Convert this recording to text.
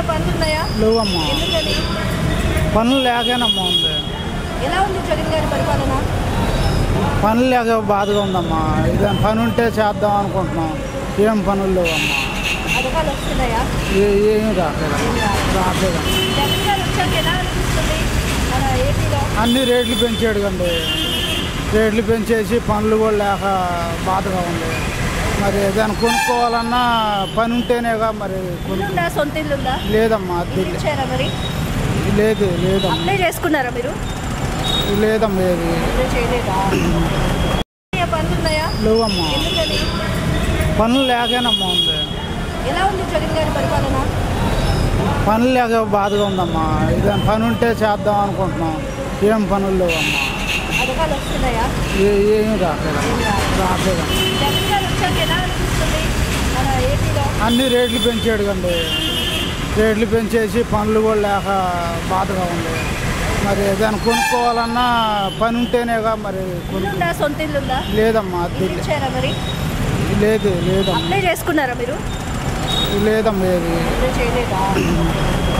ఉన్నాయా పనులు ఉన్నాయా లేవమ్మా ఎందుకని పనులు లేకనమ్మా ఉంది ఎలా ఉంది జగన్ గారి పరిపాలన పనులు లేక బాధగా ఉందమ్మా ఏదైనా పని ఉంటే చేద్దాం అనుకుంటున్నాం ఏం పనులు లేవమ్మా పథకాలు వస్తున్నాయా ఏ ఏం రాలేదు రాలేదమ్మా జగన్ గారు వచ్చాక ఎలా అనిపిస్తుంది మన ఏపీలో అన్ని రేట్లు పెంచాడు కండి రేట్లు పెంచేసి పనులు కూడా లేక బాధగా ఉంది మరి ఏదైనా కొనుక్కోవాలన్నా పని ఉంటేనేగా మరి కొను ఇల్లుందా సొంత ఇల్లుందా లేదమ్మా అది ఇల్లు ఇచ్చారా మరి లేదు లేదమ్మా అప్లై చేసుకున్నారా మీరు లేదమ్మా ఏది అప్లై చేయలేదా ఉన్నాయా పనులు ఉన్నాయా లేవమ్మా ఎందుకని పనులు లేకనమ్మా ఉంది ఎలా ఉంది జగన్ గారి పరిపాలన పనులు లేక బాధగా ఉందమ్మా ఏదైనా పని ఉంటే చేద్దాం అనుకుంటున్నాం ఏం పనులు లేవమ్మా పథకాలు వస్తున్నాయా ఏ ఏం రాలేదు రాలేదమ్మా జగన్ గారు వచ్చాక ఎలా అనిపిస్తుంది మన ఏపీలో అన్ని రేట్లు పెంచాడు కండి రేట్లు పెంచేసి పనులు కూడా లేక బాధగా ఉంది మరి ఏదైనా కొనుక్కోవాలన్నా పని ఉంటేనేగా మరి కొను ఇల్లుందా సొంత ఇల్లుందా లేదమ్మా అది ఇల్లు ఇచ్చారా మరి లేదు లేదమ్మా అప్లై చేసుకున్నారా మీరు లేదమ్మా ఏది అప్లై చేయలేదా